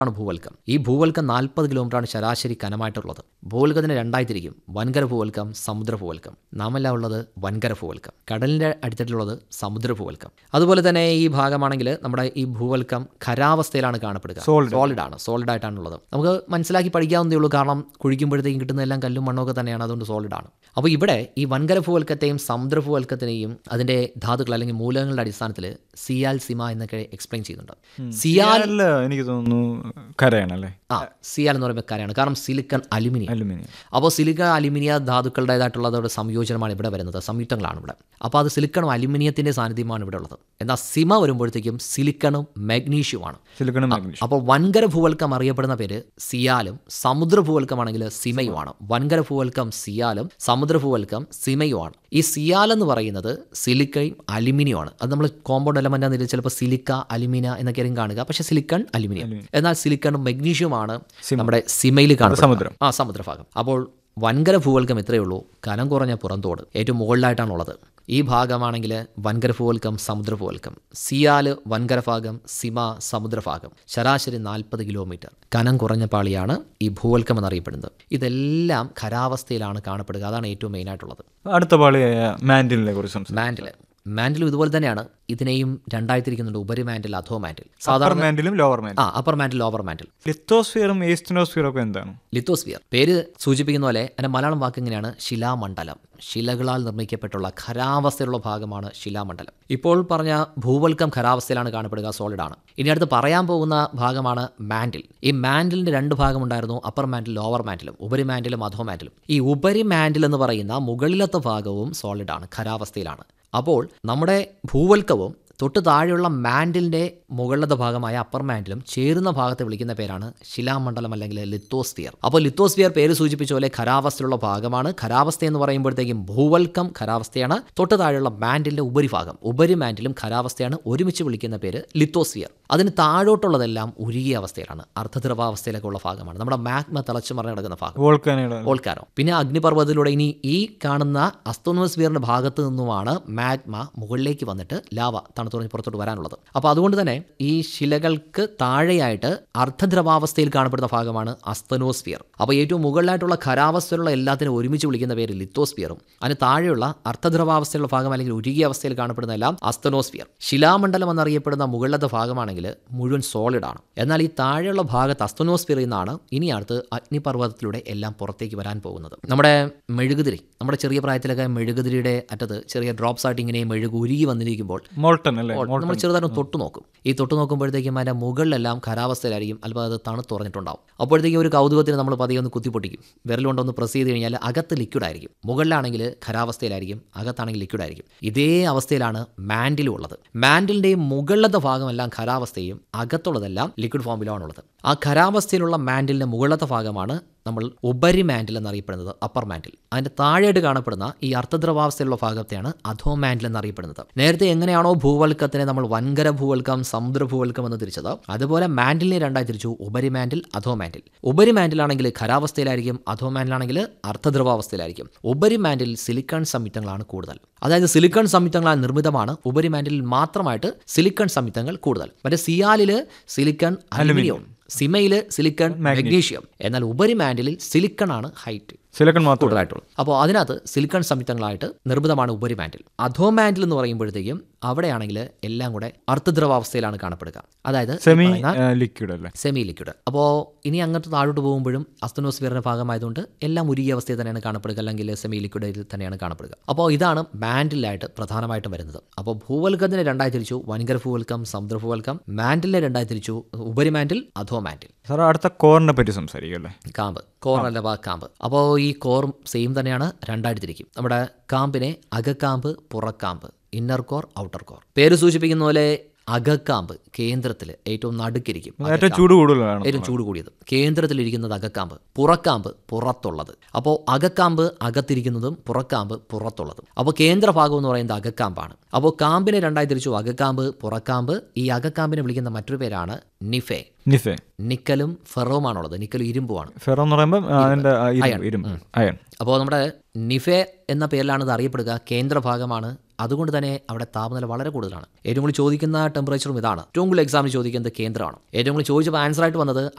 ആണ് ഭൂവൽക്കം ഈ ഭൂവൽക്കം നാൽപ്പത് കിലോമീറ്ററാണ് ശരാശരി കനമായിട്ടുള്ളത് ഭൂവൽക്കത്തിന് രണ്ടായി തിരിക്കും വൻകര ഭൂവൽക്കം സമുദ്ര ഭൂവൽക്കം നാമെല്ലാം ഉള്ളത് വൻകര ഭൂവൽക്കം കടലിൻ്റെ അടിത്തട്ടിലുള്ളത് സമുദ്ര ഭൂവൽക്കം അതുപോലെ തന്നെ ഈ ഭാഗമാണെങ്കിൽ നമ്മുടെ ഈ ഭൂവൽക്കം ഖരാവസ്ഥയിലാണ് കാണപ്പെടുക Solid. സോളിഡ് ആണ് സോളിഡ് ആയിട്ടാണുള്ളത് നമുക്ക് മനസ്സിലാക്കി പഠിക്കാവുന്നതേ ഉള്ളൂ കാരണം കുഴിക്കുമ്പോഴത്തേക്കും കിട്ടുന്നതെല്ലാം കല്ലും മണ്ണൊക്കെ തന്നെയാണ് അതുകൊണ്ട് സോളിഡ് ആണ് അപ്പോൾ ഇവിടെ ഈ വൻകര ഭൂവൽക്കത്തെയും സമുദ്ര ഭൂവൽക്കത്തിനെയും അതിൻ്റെ ധാതുക്കൾ അല്ലെങ്കിൽ മൂലകങ്ങളുടെ അടിസ്ഥാനത്തിൽ സിയാൽ സിമ എന്നൊക്കെ എക്സ്പ്ലെയിൻ ചെയ്യുന്നുണ്ട് സിയാൽ അല്ല എനിക്ക് തോന്നുന്നു കരയാണല്ലേ ആ സിയാൽ എന്ന് പറയുമ്പോൾ കാര്യമാണ് കാരണം സിലിക്കൺ അലുമിനിയം അലുമിനിയം അപ്പോൾ സിലിക്കൺ അലുമിനിയ ധാതുക്കളുടേതായിട്ടുള്ളതോടെ സംയോജനമാണ് ഇവിടെ വരുന്നത് സംയുക്തങ്ങളാണ് ഇവിടെ അപ്പോൾ അത് സിലിക്കണും അലുമിനിയത്തിൻ്റെ സാന്നിധ്യമാണ് ഇവിടെ ഉള്ളത് എന്നാൽ സിമ വരുമ്പോഴത്തേക്കും സിലിക്കണും മാഗ്നീഷ്യവുമാണ് സിലിക്കൺ മാഗ്നീഷ്യം അപ്പോൾ വൻകര ഭൂവൽക്കം അറിയപ്പെടുന്ന പേര് സിയാലും സമുദ്ര ഭൂവൽക്കമാണെങ്കിൽ സിമയുമാണ് വൻകര ഭൂവൽക്കം സിയാലും സമുദ്ര ഭൂവൽക്കം സിമയുമാണ് ഈ സിയാൽ എന്ന് പറയുന്നത് സിലിക്കയും അലുമിനിയമാണ് അത് നമ്മൾ കോമ്പൗണ്ട് എലമെന്റ് എന്ന നിലയിൽ ചിലപ്പോൾ സിലിക്ക അലുമിന എന്നൊക്കെ ആയിരിക്കും കാണുക പക്ഷേ സിലിക്കൺ അലുമിനിയം എന്നാൽ സിലിക്കണും മെഗ്നീഷ്യവുമാണ് നമ്മുടെ സിമയിൽ കാണുന്നത് സമുദ്രം. ആ സമുദ്രഭാഗം അപ്പോൾ വൻകര ഭൂവൽക്കം ഇത്രയേ ഉള്ളൂ കനം കുറഞ്ഞ പുറന്തോട് ഏറ്റവും മുകളിലായിട്ടാണുള്ളത് ഈ ഭാഗമാണെങ്കിൽ വൻകര ഭൂവൽക്കം സമുദ്ര ഭൂവൽക്കം സിയാല് വൻകര ഭാഗം സിമ സമുദ്രഭാഗം ശരാശരി നാൽപ്പത് കിലോമീറ്റർ കനം കുറഞ്ഞ പാളിയാണ് ഈ ഭൂവൽക്കം എന്നറിയപ്പെടുന്നത് ഇതെല്ലാം ഖരാവസ്ഥയിലാണ് കാണപ്പെടുക അതാണ് ഏറ്റവും മെയിനായിട്ടുള്ളത് അടുത്ത പാളിയായ മാൻഡിലിനെ കുറിച്ച് സംസാരിക്കും മാൻഡിൽ മാൻഡിലും ഇതുപോലെ തന്നെയാണ് ഇതിനെയും രണ്ടായി തിരിക്കുന്നുണ്ട് ഉപരി മാൻഡിൽ അധോ മാൻഡിൽ അപ്പർ സാധാരണ മാൻഡിലും ലോവർ മാൻഡിലും ആ അപ്പർ മാൻഡിൽ ലോവർ മാൻഡിൽ ലിത്തോസ്ഫിയറും ഈസ്റ്റനോസ്ഫിയറും ഒക്കെ എന്താണ് ലിത്തോസ്ഫിയർ പേര് സൂചിപ്പിക്കുന്ന പോലെ അതിൻ്റെ മലയാളം വാക്ക് ഇങ്ങനെയാണ് ശിലാമണ്ഡലം ശിലകളാൽ നിർമ്മിക്കപ്പെട്ടുള്ള ഖരാവസ്ഥയിലുള്ള ഭാഗമാണ് ശിലാമണ്ഡലം ഇപ്പോൾ പറഞ്ഞ ഭൂവൽക്കം ഖരാവസ്ഥയിലാണ് കാണപ്പെടുക സോളിഡ് ആണ് ഇനി അടുത്ത് പറയാൻ പോകുന്ന ഭാഗമാണ് മാൻഡിൽ ഈ മാൻഡിലിന്റെ രണ്ട് ഭാഗമുണ്ടായിരുന്നു അപ്പർ മാൻഡിൽ ലോവർ മാൻഡിലും ഉപരി മാൻഡിലും അധോ മാൻഡിലും ഈ ഉപരി മാൻഡിൽ എന്ന് പറയുന്ന മുകളിലത്തെ ഭാഗവും സോളിഡ് ആണ് ഖരാവസ്ഥയിലാണ് അപ്പോൾ നമ്മുടെ ഭൂവൽക്കവും തൊട്ട് താഴെയുള്ള മാൻഡിലിൻ്റെ മുകളിലത്തെ ഭാഗമായ അപ്പർ മാൻഡിലും ചേരുന്ന ഭാഗത്തെ വിളിക്കുന്ന പേരാണ് ശിലാമണ്ഡലം അല്ലെങ്കിൽ ലിത്തോസ്ഫിയർ അപ്പോൾ ലിത്തോസ്ഫിയർ പേര് സൂചിപ്പിച്ച പോലെ ഖരാവസ്ഥയുള്ള ഭാഗമാണ് ഖരാവസ്ഥ എന്ന് പറയുമ്പോഴത്തേക്കും ഭൂവൽക്കം ഖരാവസ്ഥയാണ് തൊട്ട് താഴെയുള്ള മാൻഡിലിൻ്റെ ഉപരിഭാഗം ഉപരി മാൻഡിലും ഖരാവസ്ഥയാണ് ഒരുമിച്ച് വിളിക്കുന്ന പേര് ലിത്തോസ്ഫിയർ അതിന് താഴോട്ടുള്ളതെല്ലാം ഉരുകിയ അവസ്ഥയിലാണ് അർദ്ധദ്രവാവസ്ഥയിലൊക്കെ ഉള്ള ഭാഗമാണ് നമ്മുടെ മാഗ്മ തിളച്ചു മറിഞ്ഞ് കിടക്കുന്ന ഭാഗം വോൾക്കാനയുടെ ഓൾക്കാരോ പിന്നെ അഗ്നിപർവ്വതത്തിലൂടെ ഇനി ഈ കാണുന്ന അസ്തോനോസ്ഫിയറിന്റെ ഭാഗത്ത് നിന്നുമാണ് മാഗ്മ മുകളിലേക്ക് വന്നിട്ട് ലാവ തണുത്തുറഞ്ഞ് പുറത്തോട്ട് വരാനുള്ളത് അപ്പോൾ അതുകൊണ്ട് തന്നെ ഈ ശിലകൾക്ക് താഴെയായിട്ട് അർദ്ധദ്രവാവസ്ഥയിൽ കാണപ്പെടുന്ന ഭാഗമാണ് അസ്തനോസ്ഫിയർ അപ്പോൾ ഏറ്റവും മുകളിലായിട്ടുള്ള ഖരാവസ്ഥയിലുള്ള എല്ലാത്തിനും ഒരുമിച്ച് വിളിക്കുന്ന പേര് ലിത്തോസ്ഫിയറും അതിന് താഴെയുള്ള അർദ്ധദ്രവാവസ്ഥയിലുള്ള ഭാഗം അല്ലെങ്കിൽ ഉരുകിയ അവസ്ഥയിൽ കാണപ്പെടുന്ന എല്ലാം അസ്തനോസ്ഫിയർ ശിലാമണ്ഡലം എന്നറിയപ്പെടുന്ന മുകളിലത്തെ ഭാഗമാണെങ്കിൽ മുഴുവൻ സോളിഡ് ആണ് എന്നാൽ ഈ താഴെയുള്ള ഭാഗത്ത് അസ്തനോസ്ഫിയറിൽ നിന്നാണ് ഇനി അടുത്ത് അഗ്നിപർവ്വതത്തിലൂടെ എല്ലാം പുറത്തേക്ക് വരാൻ പോകുന്നത് നമ്മുടെ മെഴുകുതിരി നമ്മുടെ ചെറിയ പ്രായത്തിലൊക്കെ മെഴുകുതിരിയുടെ അറ്റത്ത് ചെറിയ ഡ്രോപ്സ് ആയിട്ട് ഇങ്ങനെ മെഴുക് ഉരുകി വന്നിരിക്കുമ്പോൾ മോൾട്ടൺ അല്ലേ നമ്മൾ ചെറുതായിട്ട് തൊട്ട് നോക്കും ഈ തൊട്ട് നോക്കുമ്പോഴത്തേക്കും അതിൻ്റെ മുകളിലെല്ലാം ഖരാവസ്ഥയിലായിരിക്കും അല്പം അത് തണുത്തുറഞ്ഞിട്ടുണ്ടാവും അപ്പോഴത്തേക്കും ഒരു കൗതുകത്തിന് നമ്മൾ പതിയെ ഒന്ന് കുത്തിപ്പൊട്ടിക്കും വിരലുകൊണ്ടൊന്ന് പ്രസ് ചെയ്ത് കഴിഞ്ഞാൽ അകത്ത് ലിക്വിഡ് ആയിരിക്കും മുകളിലാണെങ്കിൽ ഖരാവസ്ഥയിലായിരിക്കും അകത്താണെങ്കിൽ ലിക്വിഡ് ആയിരിക്കും ഇതേ അവസ്ഥയിലാണ് മാൻഡിലും ഉള്ളത് മാൻഡിലിൻ്റെയും മുകളിലത്തെ ഭാഗമെല്ലാം ഖരാവസ്ഥയും അകത്തുള്ളതെല്ലാം ലിക്വിഡ് ഫോമിലുമാണുള്ളത് ആ ഖരാവസ്ഥയിലുള്ള മാൻഡിലിൻ്റെ മുകളിലത്തെ ഭാഗമാണ് നമ്മൾ ഉപരി മാൻഡിൽ എന്നറിയപ്പെടുന്നത് അപ്പർ മാൻഡിൽ അതിൻ്റെ താഴെയായിട്ട് കാണപ്പെടുന്ന ഈ അർദ്ധദ്രവാവസ്ഥയിലുള്ള ഭാഗത്തെയാണ് അധോ മാൻഡിൽ എന്നറിയപ്പെടുന്നത് നേരത്തെ എങ്ങനെയാണോ ഭൂവൽക്കത്തിനെ നമ്മൾ വൻകര ഭൂവൽക്കം സമുദ്ര ഭൂവൽക്കം എന്ന് തിരിച്ചത് അതുപോലെ മാൻഡിലിനെ രണ്ടായി തിരിച്ചു ഉപരി മാൻഡിൽ അധോ മാൻഡിൽ ഉപരി മാൻഡിലാണെങ്കിൽ ഖരാവസ്ഥയിലായിരിക്കും അധോ മാൻഡിലാണെങ്കിൽ അർദ്ധദ്രവാവസ്ഥയിലായിരിക്കും ഉപരി മാൻഡിൽ സിലിക്കൺ സംയുക്തങ്ങളാണ് കൂടുതൽ അതായത് സിലിക്കൺ സംയുക്തങ്ങളാൽ നിർമ്മിതമാണ് ഉപരി മാൻഡിൽ മാത്രമായിട്ട് സിലിക്കൺ സംയുക്തങ്ങൾ കൂടുതൽ മറ്റേ സിയാലിൽ സിലിക്കൺ അലുമിനിയം സിമയിൽ സിലിക്കൺ മാഗ്നീഷ്യം എന്നാൽ ഉപരി മാൻഡിലിൽ സിലിക്കൺ ആണ് ഹൈറ്റ് സിലിക്കൺ മാത്രം കൂടുതലായിട്ടുള്ളൂ അപ്പോൾ അതിനകത്ത് സിലിക്കൺ സംയുക്തങ്ങളായിട്ട് നിർമ്മിതമാണ് ഉപരി മാൻഡിൽ അധോ മാൻഡിൽ എന്ന് പറയുമ്പോഴത്തേക്കും അവിടെയാണെങ്കിൽ എല്ലാം കൂടെ അർദ്ധദ്രവാവസ്ഥയിലാണ് കാണപ്പെടുക അതായത് ഈ സെമി പറയുന്ന ലിക്വിഡ് അല്ലേ സെമി ലിക്വിഡ് അപ്പോൾ ഇനി അങ്ങോട്ട് താഴോട്ട് പോകുമ്പോഴും അസ്തനോസ്ഫിയറിന്റെ ഭാഗമായതുകൊണ്ട് എല്ലാം ഉരുകിയ അവസ്ഥയിൽ തന്നെയാണ് കാണപ്പെടുക അല്ലെങ്കിൽ സെമി ലിക്വിഡിൽ തന്നെയാണ് കാണപ്പെടുക അപ്പോൾ ഇതാണ് മാൻഡിലായിട്ട് പ്രധാനമായിട്ടും വരുന്നത് അപ്പോൾ ഭൂവൽക്കത്തിനെ രണ്ടായി തിരിച്ചു വൻകര ഭൂവൽക്കം സമുദ്ര ഭൂവൽക്കം മാൻഡിലിനെ രണ്ടായി തിരിച്ചു ഉപരി മാൻഡിൽ അധോ മാൻഡിൽ സാർ അടുത്ത കോറിനെ പറ്റി സംസാരിക്കും അല്ലേ കാമ്പ് കോർ അല്ലവാ കാമ്പ് അപ്പോൾ ഈ കോറും സെയിം തന്നെയാണ് രണ്ടായിട്ട് തിരിക്കും നമ്മുടെ കാമ്പിനെ അകക്കാമ്പ് പുറക്കാമ്പ് ഇന്നർ കോർ ഔട്ടർ കോർ പേര് സൂചിപ്പിക്കുന്ന പോലെ അകക്കാമ്പ് കേന്ദ്രത്തിൽ ഏറ്റവും നടുക്കിരിക്കും ഏറ്റവും ചൂട് കൂടുതലാണ് ഏറ്റവും ചൂട് കൂടിയത് കേന്ദ്രത്തിലിരിക്കുന്നത് അകക്കാമ്പ് പുറക്കാമ്പ് പുറത്തുള്ളത് അപ്പോൾ അകക്കാമ്പ് അകത്തിരിക്കുന്നതും പുറക്കാമ്പ് പുറത്തുള്ളതും അപ്പോൾ കേന്ദ്രഭാഗം എന്ന് പറയുന്നത് അകക്കാമ്പാണ് അപ്പോൾ കാമ്പിനെ രണ്ടായി തിരിച്ചു അകക്കാമ്പ് പുറക്കാമ്പ് ഈ അകക്കാമ്പിനെ വിളിക്കുന്ന മറ്റൊരു പേരാണ് നിഫെ നിഫെ നിക്കലും ഫെറോമാണുള്ളത് നിക്കലും ഇരുമ്പുമാണ് ഫെറോ എന്ന് പറയുമ്പോൾ ആ, അതിന്റെ ആ, ഇരുമ്പ് ഇരുമ്പ് അയൺ അപ്പോൾ നമ്മുടെ നിഫെ എന്ന പേരിലാണ് ഇത് അറിയപ്പെടുക കേന്ദ്രഭാഗമാണ് അതുകൊണ്ട് തന്നെ അവിടെ താപനില വളരെ കൂടുതലാണ് ഏറ്റവും കൂടുതൽ ചോദിക്കുന്ന ടെമ്പറേച്ചറും ഇതാണ് ഏറ്റവും കൂടുതൽ എക്സാമിന് ചോദിക്കുന്നത് കേന്ദ്രമാണ് ഏറ്റവും കൂടുതൽ ചോദിച്ചപ്പോൾ ആൻസർ ആയിട്ട് വന്നത്